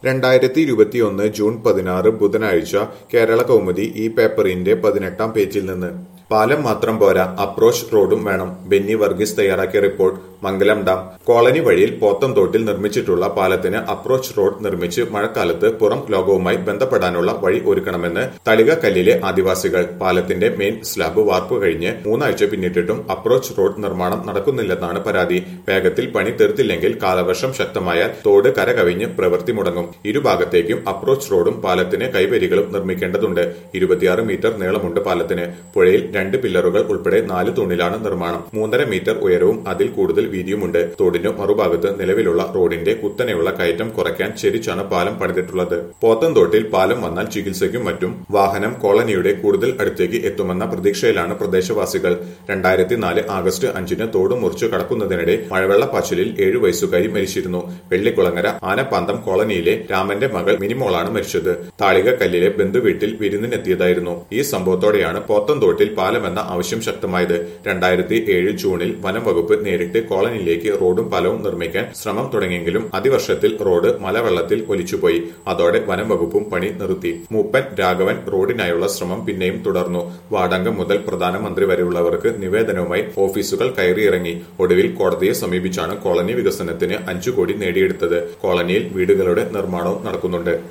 രണ്ടായിരത്തി ഇരുപത്തിയൊന്ന് ജൂൺ പതിനാറ് ബുധനാഴ്ച കേരള കൗമുദി ഈ പേപ്പറിന്റെ പതിനെട്ടാം പേജിൽ നിന്ന് പാലം മാത്രം പോരാ അപ്രോച്ച് റോഡും വേണം ബെന്നി വർഗീസ് തയ്യാറാക്കിയ റിപ്പോർട്ട് മംഗലം ഡാം കോളനി വഴിയിൽ പോത്തൻതോട്ടിൽ നിർമ്മിച്ചിട്ടുള്ള പാലത്തിന് അപ്രോച്ച് റോഡ് നിർമ്മിച്ച് മഴക്കാലത്ത് പുറം ലോകവുമായി ബന്ധപ്പെടാനുള്ള വഴി ഒരുക്കണമെന്ന് തളികക്കല്ലിലെ ആദിവാസികൾ പാലത്തിന്റെ മെയിൻ സ്ലാബ് വാർപ്പ് കഴിഞ്ഞ് മൂന്നാഴ്ച പിന്നിട്ടിട്ടും അപ്രോച്ച് റോഡ് നിർമ്മാണം നടക്കുന്നില്ലെന്നാണ് പരാതി വേഗത്തിൽ പണി തീർത്തില്ലെങ്കിൽ കാലവർഷം ശക്തമായാൽ തോട് കരകവിഞ്ഞ് പ്രവൃത്തി മുടങ്ങും ഇരുഭാഗത്തേക്കും അപ്രോച്ച് റോഡും പാലത്തിന് കൈവരികളും നിർമ്മിക്കേണ്ടതുണ്ട് ഇരുപത്തിയാറ് മീറ്റർ നീളമുണ്ട് പാലത്തിന് പുഴയിൽ രണ്ട് പില്ലറുകൾ ഉൾപ്പെടെ നാല് തൂണിലാണ് നിർമ്മാണം മൂന്നര മീറ്റർ ഉയരവും അതിൽ കൂടുതൽ വീതിയുമുണ്ട് തോടിന് മറുഭാഗത്ത് നിലവിലുള്ള റോഡിന്റെ കുത്തനെയുള്ള കയറ്റം കുറയ്ക്കാൻ ചെരിച്ചാണ് പാലം പണിതിട്ടുള്ളത് പോത്തൻതോട്ടിൽ പാലം വന്നാൽ ചികിത്സയ്ക്കും മറ്റും വാഹനം കോളനിയുടെ കൂടുതൽ അടുത്തേക്ക് എത്തുമെന്ന പ്രതീക്ഷയിലാണ് പ്രദേശവാസികൾ രണ്ടായിരത്തി നാല് ആഗസ്റ്റ് അഞ്ചിന് തോട് മുറിച്ചു കടക്കുന്നതിനിടെ മഴവെള്ളപ്പാച്ചിലിൽ ഏഴു വയസ്സുകാരി മരിച്ചിരുന്നു വെള്ളിക്കുളങ്ങര ആനപ്പാന്തം കോളനിയിലെ രാമന്റെ മകൾ മിനിമോളാണ് മരിച്ചത് താളികക്കല്ലിലെ ബന്ധുവീട്ടിൽ വിരുന്നിനെത്തിയതായിരുന്നു ഈ സംഭവത്തോടെയാണ് പോത്തൻതോട്ടിൽ പാലമെന്ന ആവശ്യം ശക്തമായത് രണ്ടായിരത്തി ഏഴ് ജൂണിൽ വനം വകുപ്പ് നേരിട്ട് കോളനിയിലേക്ക് റോഡും പാലവും നിർമ്മിക്കാൻ ശ്രമം തുടങ്ങിയെങ്കിലും അതിവർഷത്തിൽ റോഡ് മലവെള്ളത്തിൽ ഒലിച്ചുപോയി അതോടെ വനം വകുപ്പും പണി നിർത്തി മൂപ്പൻ രാഘവൻ റോഡിനായുള്ള ശ്രമം പിന്നെയും തുടർന്നു വാടങ്കം മുതൽ പ്രധാനമന്ത്രി വരെയുള്ളവർക്ക് നിവേദനവുമായി ഓഫീസുകൾ കയറിയിറങ്ങി ഒടുവിൽ കോടതിയെ സമീപിച്ചാണ് കോളനി വികസനത്തിന് അഞ്ചു കോടി നേടിയെടുത്തത് കോളനിയിൽ വീടുകളുടെ നിർമ്മാണവും നടക്കുന്നുണ്ട്